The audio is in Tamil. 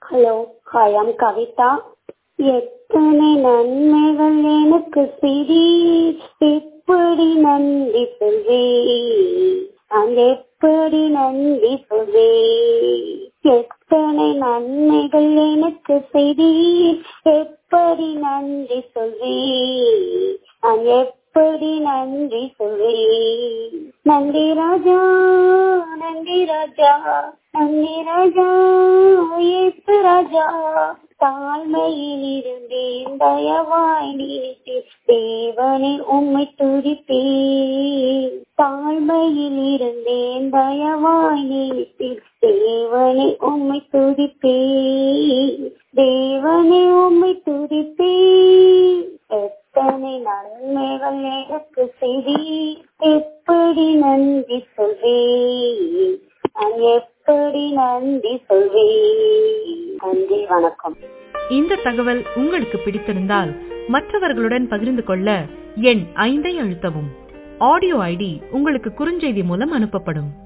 ஹலோ ஹாய் ஐம் கவிதா எத்தனை நன்மைகள் எனக்கு சிறி எப்படி நன்றி சொல்வேன் நான் எப்படி நன்றி சொல்வேன் எத்தனை நன்மைகள் எனக்கு செய்தி எப்படி நன்றி சொல்வேன் நான் எப்படி நன்றி சொல்வேன் நன்றி ராஜா நன்றி ராஜா நன்றி ராஜா ஏசு ராஜா தாழ்மையில் இருந்தேன் தயவாய் நீட்டி தேவனை உம்மை துதிப்பேன் தாழ்மையில் இருந்தேன் தயவாய் நீட்டி தேவனை உம்மை துதிப்பேன் தேவனை உம்மை துதிப்பேன் எத்தனை நன்மைகள் எனக்கு செய்தி எப்படி நன்றி சொல்வேன் நான் எப்படி நன்றி சொல்வேன் நன்றி வணக்கம் இந்த தகவல் உங்களுக்கு பிடித்திருந்தால் மற்றவர்களுடன் பகிர்ந்து கொள்ள எண் ஐந்தை அழுத்தவும் ஆடியோ ஐடி உங்களுக்கு குறுஞ்செய்தி மூலம் அனுப்பப்படும்